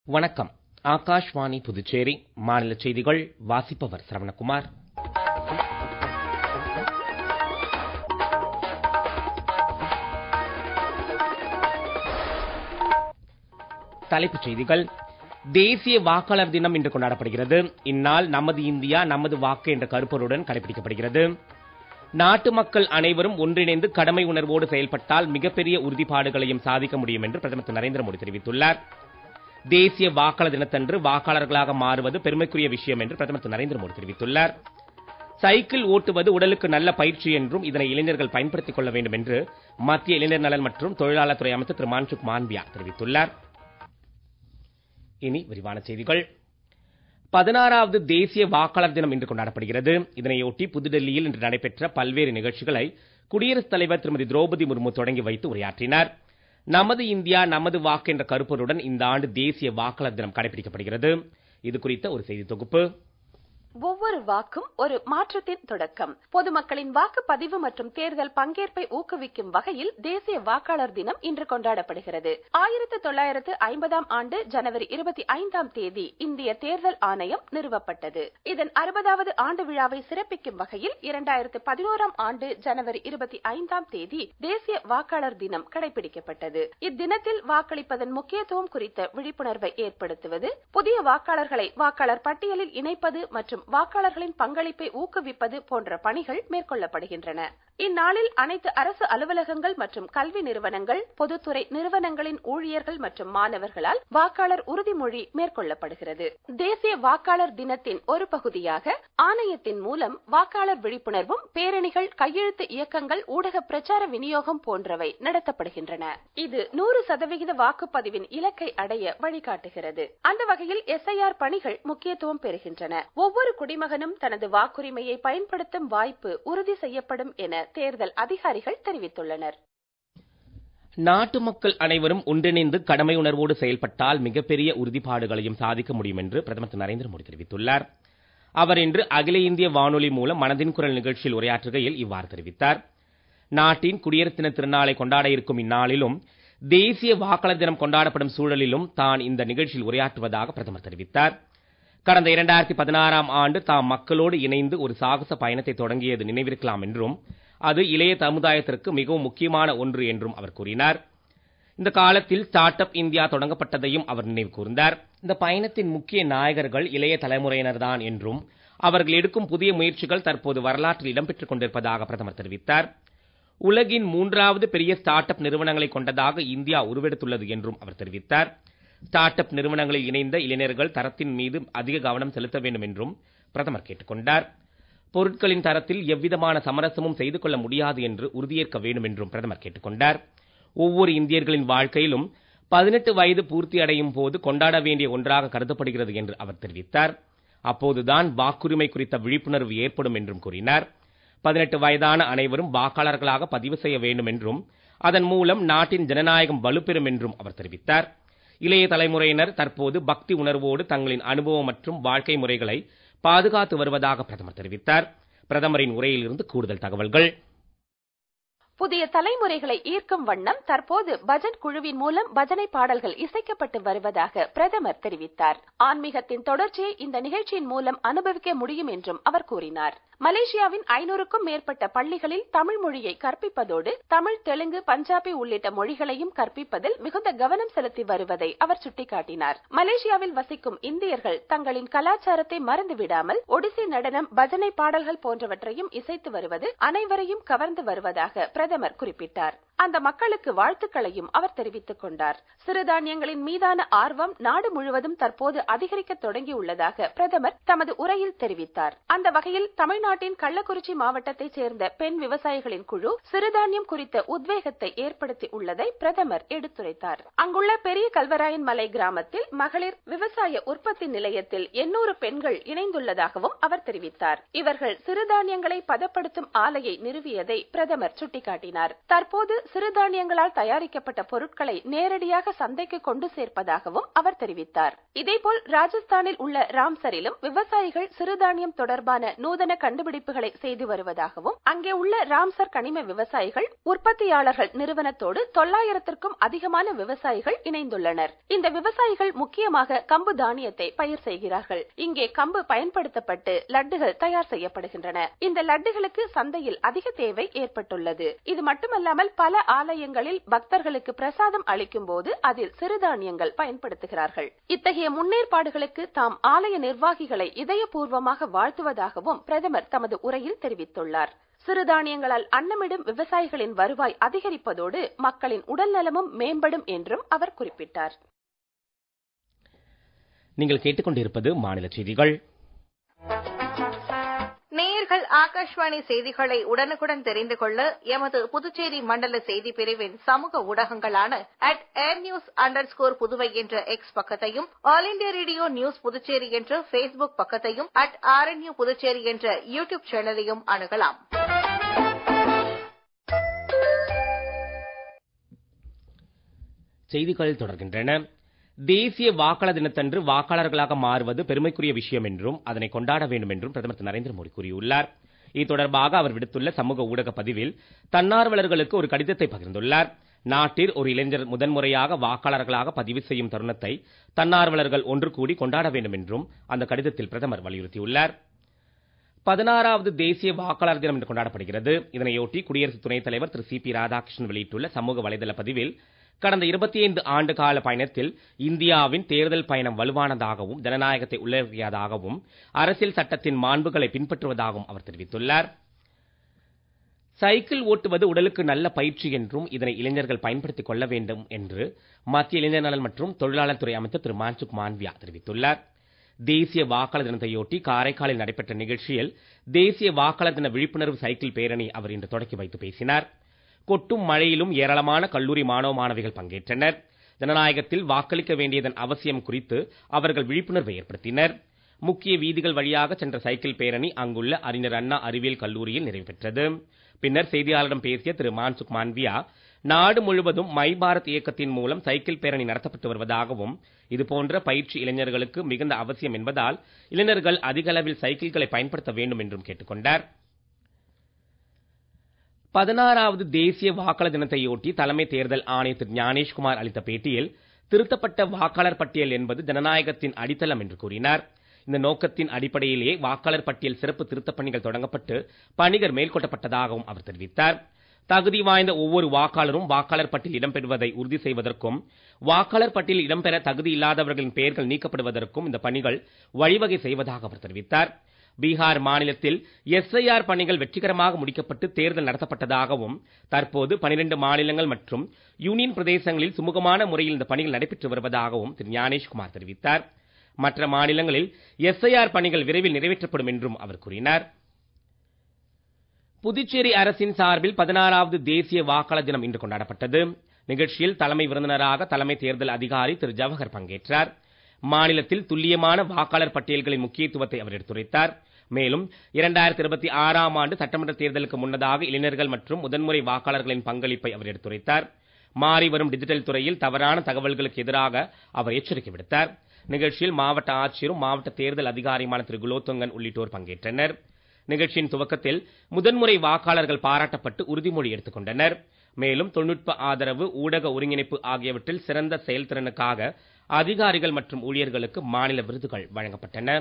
வணக்கம் ஆகாஷ்வாணி புதுச்சேரி மாநில செய்திகள் வாசிப்பவர் சரவணகுமார் தலைப்புச் செய்திகள் தேசிய வாக்காளர் தினம் இன்று கொண்டாடப்படுகிறது இந்நாள் நமது இந்தியா நமது வாக்கு என்ற கருப்பொருளுடன் கடைபிடிக்கப்படுகிறது நாட்டு மக்கள் அனைவரும் ஒன்றிணைந்து கடமை உணர்வோடு செயல்பட்டால் மிகப்பெரிய உறுதிப்பாடுகளையும் சாதிக்க முடியும் என்று பிரதமர் திரு நரேந்திர மோடி தெரிவித்துள்ளார் தேசிய வாக்காளர் தினத்தன்று வாக்காளர்களாக மாறுவது பெருமைக்குரிய விஷயம் என்று பிரதமர் திரு நரேந்திர மோடி தெரிவித்துள்ளார் சைக்கிள் ஓட்டுவது உடலுக்கு நல்ல பயிற்சி என்றும் இதனை இளைஞர்கள் பயன்படுத்திக் கொள்ள வேண்டும் என்று மத்திய இளைஞர் நலன் மற்றும் தொழிலாளர் துறை அமைச்சர் திரு மான்சுக் மாண்பியா தெரிவித்துள்ளார் இனி விரிவான செய்திகள் பதினாறாவது தேசிய வாக்காளர் தினம் இன்று கொண்டாடப்படுகிறது இதனையொட்டி புதுடெல்லியில் இன்று நடைபெற்ற பல்வேறு நிகழ்ச்சிகளை குடியரசுத் தலைவர் திருமதி திரௌபதி முர்மு தொடங்கி வைத்து உரையாற்றினார் நமது இந்தியா நமது வாக்கு என்ற கருப்பொருளுடன் இந்த ஆண்டு தேசிய வாக்காளர் தினம் கடைபிடிக்கப்படுகிறது இது குறித்த ஒரு செய்தி தொகுப்பு ஒவ்வொரு வாக்கும் ஒரு மாற்றத்தின் தொடக்கம் பொதுமக்களின் வாக்குப்பதிவு மற்றும் தேர்தல் பங்கேற்பை ஊக்குவிக்கும் வகையில் தேசிய வாக்காளர் தினம் இன்று கொண்டாடப்படுகிறது ஆயிரத்து தொள்ளாயிரத்து ஐம்பதாம் ஆண்டு ஜனவரி இருபத்தி ஐந்தாம் தேதி இந்திய தேர்தல் ஆணையம் நிறுவப்பட்டது இதன் அறுபதாவது ஆண்டு விழாவை சிறப்பிக்கும் வகையில் இரண்டாயிரத்து பதினோராம் ஆண்டு ஜனவரி இருபத்தி ஐந்தாம் தேதி தேசிய வாக்காளர் தினம் கடைபிடிக்கப்பட்டது இத்தினத்தில் வாக்களிப்பதன் முக்கியத்துவம் குறித்த விழிப்புணர்வை ஏற்படுத்துவது புதிய வாக்காளர்களை வாக்காளர் பட்டியலில் இணைப்பது மற்றும் வாக்காளர்களின் பங்களிப்பை ஊக்குவிப்பது போன்ற பணிகள் மேற்கொள்ளப்படுகின்றன இந்நாளில் அனைத்து அரசு அலுவலகங்கள் மற்றும் கல்வி நிறுவனங்கள் பொதுத்துறை நிறுவனங்களின் ஊழியர்கள் மற்றும் மாணவர்களால் வாக்காளர் உறுதிமொழி மேற்கொள்ளப்படுகிறது தேசிய வாக்காளர் தினத்தின் ஒரு பகுதியாக ஆணையத்தின் மூலம் வாக்காளர் விழிப்புணர்வும் பேரணிகள் கையெழுத்து இயக்கங்கள் ஊடக பிரச்சார விநியோகம் போன்றவை நடத்தப்படுகின்றன இது நூறு சதவிகித வாக்குப்பதிவின் இலக்கை அடைய வழிகாட்டுகிறது அந்த வகையில் எஸ்ஐஆர் பணிகள் முக்கியத்துவம் பெறுகின்றன ஒவ்வொரு குடிமகனும் தனது வாக்குரிமையை பயன்படுத்தும் வாய்ப்பு உறுதி செய்யப்படும் என தேர்தல் அதிகாரிகள் தெரிவித்துள்ளனர் நாட்டு மக்கள் அனைவரும் ஒன்றிணைந்து கடமை உணர்வோடு செயல்பட்டால் மிகப்பெரிய உறுதிப்பாடுகளையும் சாதிக்க முடியும் என்று பிரதமர் திரு நரேந்திர மோடி தெரிவித்துள்ளார் அவர் இன்று அகில இந்திய வானொலி மூலம் மனதின் குரல் நிகழ்ச்சியில் உரையாற்றுகையில் இவ்வாறு தெரிவித்தார் நாட்டின் குடியரசு தின திருநாளை கொண்டாட இருக்கும் இந்நாளிலும் தேசிய வாக்காளர் தினம் கொண்டாடப்படும் சூழலிலும் தான் இந்த நிகழ்ச்சியில் உரையாற்றுவதாக பிரதமர் தெரிவித்தார் கடந்த இரண்டாயிரத்தி பதினாறாம் ஆண்டு தாம் மக்களோடு இணைந்து ஒரு சாகச பயணத்தை தொடங்கியது நினைவிருக்கலாம் என்றும் அது இளைய சமுதாயத்திற்கு மிகவும் முக்கியமான ஒன்று என்றும் அவர் கூறினார் இந்த காலத்தில் ஸ்டார்ட் அப் இந்தியா தொடங்கப்பட்டதையும் அவர் நினைவு கூர்ந்தார் இந்த பயணத்தின் முக்கிய நாயகர்கள் இளைய தலைமுறையினர்தான் என்றும் அவர்கள் எடுக்கும் புதிய முயற்சிகள் தற்போது வரலாற்றில் இடம்பெற்றுக் கொண்டிருப்பதாக பிரதமர் தெரிவித்தார் உலகின் மூன்றாவது பெரிய ஸ்டார்ட் அப் நிறுவனங்களை கொண்டதாக இந்தியா உருவெடுத்துள்ளது என்றும் அவர் தெரிவித்தார் ஸ்டார்ட் அப் நிறுவனங்களில் இணைந்த இளைஞர்கள் தரத்தின் மீது அதிக கவனம் செலுத்த வேண்டும் என்றும் பிரதமர் கேட்டுக்கொண்டார் பொருட்களின் தரத்தில் எவ்விதமான சமரசமும் செய்து கொள்ள முடியாது என்று உறுதியேற்க வேண்டும் என்றும் பிரதமர் கேட்டுக்கொண்டார் ஒவ்வொரு இந்தியர்களின் வாழ்க்கையிலும் பதினெட்டு வயது பூர்த்தி அடையும் போது கொண்டாட வேண்டிய ஒன்றாக கருதப்படுகிறது என்று அவர் தெரிவித்தார் அப்போதுதான் வாக்குரிமை குறித்த விழிப்புணர்வு ஏற்படும் என்றும் கூறினார் பதினெட்டு வயதான அனைவரும் வாக்காளர்களாக பதிவு செய்ய வேண்டும் என்றும் அதன் மூலம் நாட்டின் ஜனநாயகம் வலுப்பெறும் என்றும் அவர் தெரிவித்தார் இளைய தலைமுறையினர் தற்போது பக்தி உணர்வோடு தங்களின் அனுபவம் மற்றும் வாழ்க்கை முறைகளை பாதுகாத்து வருவதாக பிரதமர் தெரிவித்தார் பிரதமரின் உரையிலிருந்து கூடுதல் தகவல்கள் புதிய தலைமுறைகளை ஈர்க்கும் வண்ணம் தற்போது பஜன் குழுவின் மூலம் பஜனை பாடல்கள் இசைக்கப்பட்டு வருவதாக பிரதமர் தெரிவித்தார் ஆன்மீகத்தின் தொடர்ச்சியை இந்த நிகழ்ச்சியின் மூலம் அனுபவிக்க முடியும் என்றும் அவர் கூறினார் மலேசியாவின் ஐநூறுக்கும் மேற்பட்ட பள்ளிகளில் தமிழ் மொழியை கற்பிப்பதோடு தமிழ் தெலுங்கு பஞ்சாபி உள்ளிட்ட மொழிகளையும் கற்பிப்பதில் மிகுந்த கவனம் செலுத்தி வருவதை அவர் சுட்டிக்காட்டினார் மலேசியாவில் வசிக்கும் இந்தியர்கள் தங்களின் கலாச்சாரத்தை மறந்துவிடாமல் ஒடிசி நடனம் பஜனை பாடல்கள் போன்றவற்றையும் இசைத்து வருவது அனைவரையும் கவர்ந்து வருவதாக பிரதமர் குறிப்பிட்டார் அந்த மக்களுக்கு வாழ்த்துக்களையும் அவர் தெரிவித்துக் கொண்டார் சிறுதானியங்களின் மீதான ஆர்வம் நாடு முழுவதும் தற்போது அதிகரிக்க தொடங்கியுள்ளதாக பிரதமர் தமது உரையில் தெரிவித்தார் அந்த வகையில் தமிழ்நாட்டின் கள்ளக்குறிச்சி மாவட்டத்தைச் சேர்ந்த பெண் விவசாயிகளின் குழு சிறுதானியம் குறித்த உத்வேகத்தை ஏற்படுத்தி உள்ளதை பிரதமர் எடுத்துரைத்தார் அங்குள்ள பெரிய கல்வராயன் மலை கிராமத்தில் மகளிர் விவசாய உற்பத்தி நிலையத்தில் எண்ணூறு பெண்கள் இணைந்துள்ளதாகவும் அவர் தெரிவித்தார் இவர்கள் சிறுதானியங்களை பதப்படுத்தும் ஆலையை நிறுவியதை பிரதமர் சுட்டிக்காட்டினார் தற்போது சிறுதானியங்களால் தயாரிக்கப்பட்ட பொருட்களை நேரடியாக சந்தைக்கு கொண்டு சேர்ப்பதாகவும் அவர் தெரிவித்தார் இதேபோல் ராஜஸ்தானில் உள்ள ராம்சரிலும் விவசாயிகள் சிறுதானியம் தொடர்பான நூதன கண்டுபிடிப்புகளை செய்து வருவதாகவும் அங்கே உள்ள ராம்சர் கனிம விவசாயிகள் உற்பத்தியாளர்கள் நிறுவனத்தோடு தொள்ளாயிரத்திற்கும் அதிகமான விவசாயிகள் இணைந்துள்ளனர் இந்த விவசாயிகள் முக்கியமாக கம்பு தானியத்தை பயிர் செய்கிறார்கள் இங்கே கம்பு பயன்படுத்தப்பட்டு லட்டுகள் தயார் செய்யப்படுகின்றன இந்த லட்டுகளுக்கு சந்தையில் அதிக தேவை ஏற்பட்டுள்ளது இது மட்டுமல்லாமல் பல ஆலயங்களில் பக்தர்களுக்கு பிரசாதம் அளிக்கும் போது அதில் சிறுதானியங்கள் பயன்படுத்துகிறார்கள் இத்தகைய முன்னேற்பாடுகளுக்கு தாம் ஆலய நிர்வாகிகளை இதயபூர்வமாக வாழ்த்துவதாகவும் பிரதமர் தமது உரையில் தெரிவித்துள்ளார் சிறுதானியங்களால் அன்னமிடும் விவசாயிகளின் வருவாய் அதிகரிப்பதோடு மக்களின் உடல் நலமும் மேம்படும் என்றும் அவர் குறிப்பிட்டார் நீங்கள் கேட்டுக்கொண்டிருப்பது மாநில செய்திகள் நேயர்கள் ஆகாஷ்வாணி செய்திகளை உடனுக்குடன் தெரிந்து கொள்ள எமது புதுச்சேரி மண்டல செய்தி பிரிவின் சமூக ஊடகங்களான அட் ஏர் நியூஸ் அண்டர் ஸ்கோர் புதுவை என்ற எக்ஸ் பக்கத்தையும் All India Radio News Puducherry என்ற பேஸ்புக் பக்கத்தையும் அட் ஆர்என்யூ புதுச்சேரி என்ற யூடியூப் சேனலையும் அணுகலாம் செய்திகள் தொடர்கின்றன தேசிய வாக்காளர் தினத்தன்று வாக்காளர்களாக மாறுவது பெருமைக்குரிய விஷயம் என்றும் அதனை கொண்டாட வேண்டும் என்றும் பிரதமர் திரு நரேந்திர மோடி கூறியுள்ளார் இது தொடர்பாக அவர் விடுத்துள்ள சமூக ஊடக பதிவில் தன்னார்வலர்களுக்கு ஒரு கடிதத்தை பகிர்ந்துள்ளார் நாட்டில் ஒரு இளைஞர் முதன்முறையாக வாக்காளர்களாக பதிவு செய்யும் தருணத்தை தன்னார்வலர்கள் ஒன்று கூடி கொண்டாட வேண்டும் என்றும் அந்த கடிதத்தில் பிரதமர் வலியுறுத்தியுள்ளார் பதினாறாவது தேசிய வாக்காளர் தினம் இன்று கொண்டாடப்படுகிறது இதனையொட்டி குடியரசு துணைத் தலைவர் திரு சி பி ராதாகிருஷ்ணன் வெளியிட்டுள்ள சமூக வலைதள பதிவில் கடந்த இருபத்தி ஐந்து ஆண்டு கால பயணத்தில் இந்தியாவின் தேர்தல் பயணம் வலுவானதாகவும் ஜனநாயகத்தை உள்ளடக்கியதாகவும் அரசியல் சட்டத்தின் மாண்புகளை பின்பற்றுவதாகவும் அவர் தெரிவித்துள்ளார் சைக்கிள் ஓட்டுவது உடலுக்கு நல்ல பயிற்சி என்றும் இதனை இளைஞர்கள் பயன்படுத்திக் கொள்ள வேண்டும் என்று மத்திய இளைஞர் நலன் மற்றும் தொழிலாளர் துறை அமைச்சர் திரு மான்சுக் மாண்வியா தெரிவித்துள்ளார் தேசிய வாக்காளர் தினத்தையொட்டி காரைக்காலில் நடைபெற்ற நிகழ்ச்சியில் தேசிய வாக்காளர் தின விழிப்புணர்வு சைக்கிள் பேரணி அவர் இன்று தொடக்கி வைத்து பேசினார் கொட்டும் மழையிலும் ஏராளமான கல்லூரி மாணவ மாணவிகள் பங்கேற்றனர் ஜனநாயகத்தில் வாக்களிக்க வேண்டியதன் அவசியம் குறித்து அவர்கள் விழிப்புணர்வை ஏற்படுத்தினர் முக்கிய வீதிகள் வழியாக சென்ற சைக்கிள் பேரணி அங்குள்ள அறிஞர் அண்ணா அறிவியல் கல்லூரியில் நிறைவு பெற்றது பின்னர் செய்தியாளரிடம் பேசிய திரு மான்சுக் மாண்வியா நாடு முழுவதும் மை பாரத் இயக்கத்தின் மூலம் சைக்கிள் பேரணி நடத்தப்பட்டு வருவதாகவும் இதுபோன்ற பயிற்சி இளைஞர்களுக்கு மிகுந்த அவசியம் என்பதால் இளைஞர்கள் அதிக அளவில் சைக்கிள்களை பயன்படுத்த வேண்டும் என்றும் கேட்டுக்கொண்டார் பதினாறாவது தேசிய வாக்காளர் தினத்தையொட்டி தலைமை தேர்தல் ஆணையர் திரு ஞானேஷ்குமார் அளித்த பேட்டியில் திருத்தப்பட்ட வாக்காளர் பட்டியல் என்பது ஜனநாயகத்தின் அடித்தளம் என்று கூறினார் இந்த நோக்கத்தின் அடிப்படையிலேயே வாக்காளர் பட்டியல் சிறப்பு திருத்தப் பணிகள் தொடங்கப்பட்டு பணிகள் மேற்கொள்ளப்பட்டதாகவும் அவர் தெரிவித்தார் தகுதி வாய்ந்த ஒவ்வொரு வாக்காளரும் வாக்காளர் பட்டியல் இடம்பெறுவதை உறுதி செய்வதற்கும் வாக்காளர் பட்டியலில் இடம்பெற தகுதி இல்லாதவர்களின் பெயர்கள் நீக்கப்படுவதற்கும் இந்த பணிகள் வழிவகை செய்வதாக அவர் தெரிவித்தார் பீகார் மாநிலத்தில் எஸ்ஐஆர் பணிகள் வெற்றிகரமாக முடிக்கப்பட்டு தேர்தல் நடத்தப்பட்டதாகவும் தற்போது 12 மாநிலங்கள் மற்றும் யூனியன் பிரதேசங்களில் சுமூகமான முறையில் இந்த பணிகள் நடைபெற்று வருவதாகவும் திரு ஞானேஷ்குமார் தெரிவித்தார் மற்ற மாநிலங்களில் எஸ்ஐஆர் பணிகள் விரைவில் நிறைவேற்றப்படும் என்றும் அவர் கூறினார் புதுச்சேரி அரசின் சார்பில் பதினாறாவது தேசிய வாக்காளர் தினம் இன்று கொண்டாடப்பட்டது நிகழ்ச்சியில் தலைமை விருந்தினராக தலைமை தேர்தல் அதிகாரி திரு ஜவஹர் பங்கேற்றார் மாநிலத்தில் துல்லியமான வாக்காளர் பட்டியல்களின் முக்கியத்துவத்தை அவர் எடுத்துரைத்தார் மேலும் இரண்டாயிரத்தி இருபத்தி ஆறாம் ஆண்டு சட்டமன்ற தேர்தலுக்கு முன்னதாக இளைஞர்கள் மற்றும் முதன்முறை வாக்காளர்களின் பங்களிப்பை அவர் எடுத்துரைத்தார் மாறி வரும் டிஜிட்டல் துறையில் தவறான தகவல்களுக்கு எதிராக அவர் எச்சரிக்கை விடுத்தார் நிகழ்ச்சியில் மாவட்ட ஆட்சியரும் மாவட்ட தேர்தல் அதிகாரியுமான திரு குலோத்துங்கன் உள்ளிட்டோர் பங்கேற்றனர் நிகழ்ச்சியின் துவக்கத்தில் முதன்முறை வாக்காளர்கள் பாராட்டப்பட்டு உறுதிமொழி எடுத்துக் கொண்டனர் மேலும் தொழில்நுட்ப ஆதரவு ஊடக ஒருங்கிணைப்பு ஆகியவற்றில் சிறந்த செயல்திறனுக்காக அதிகாரிகள் மற்றும் ஊழியர்களுக்கு மாநில விருதுகள் வழங்கப்பட்டன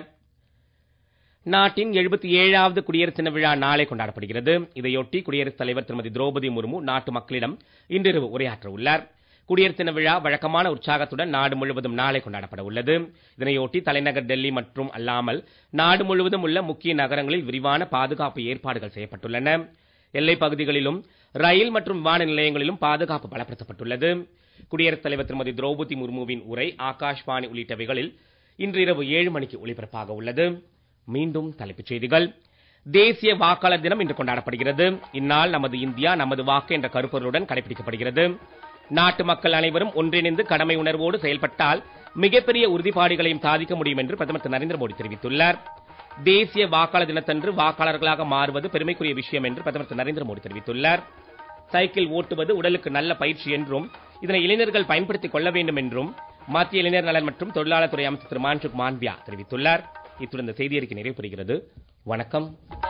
நாட்டின் எழுபத்தி ஏழாவது குடியரசு தின விழா நாளை கொண்டாடப்படுகிறது இதையொட்டி குடியரசுத் தலைவர் திருமதி திரௌபதி முர்மு நாட்டு மக்களிடம் இன்றிரவு உரையாற்ற உள்ளார் குடியரசு தின விழா வழக்கமான உற்சாகத்துடன் நாடு முழுவதும் நாளை கொண்டாடப்பட உள்ளது இதனையொட்டி தலைநகர் டெல்லி மற்றும் அல்லாமல் நாடு முழுவதும் உள்ள முக்கிய நகரங்களில் விரிவான பாதுகாப்பு ஏற்பாடுகள் செய்யப்பட்டுள்ளன எல்லைப் பகுதிகளிலும் ரயில் மற்றும் விமான நிலையங்களிலும் பாதுகாப்பு பலப்படுத்தப்பட்டுள்ளது குடியரசுத் தலைவர் திருமதி திரௌபதி முர்முவின் உரை ஆகாஷ்வாணி உள்ளிட்டவைகளில் இன்று இரவு ஏழு மணிக்கு ஒளிபரப்பாக உள்ளது மீண்டும் தலைப்புச் செய்திகள் தேசிய வாக்காளர் தினம் இன்று கொண்டாடப்படுகிறது இந்நாள் நமது இந்தியா நமது வாக்கு என்ற கருப்பொருளுடன் கடைபிடிக்கப்படுகிறது நாட்டு மக்கள் அனைவரும் ஒன்றிணைந்து கடமை உணர்வோடு செயல்பட்டால் மிகப்பெரிய உறுதிப்பாடுகளையும் சாதிக்க முடியும் என்று பிரதமர் திரு நரேந்திர மோடி தெரிவித்துள்ளார் தேசிய வாக்காளர் தினத்தன்று வாக்காளர்களாக மாறுவது பெருமைக்குரிய விஷயம் என்று பிரதமர் திரு நரேந்திர மோடி தெரிவித்துள்ளார் சைக்கிள் ஓட்டுவது உடலுக்கு நல்ல பயிற்சி என்றும் இதனை இளைஞர்கள் பயன்படுத்திக் கொள்ள வேண்டும் என்றும் மத்திய இளைஞர் நலன் மற்றும் தொழிலாளர் துறை அமைச்சர் திரு மான்சுக் மாண்பியா தெரிவித்துள்ளார் இத்துடன் இந்த செய்தி அறிக்கை நிறைவு பெறுகிறது வணக்கம்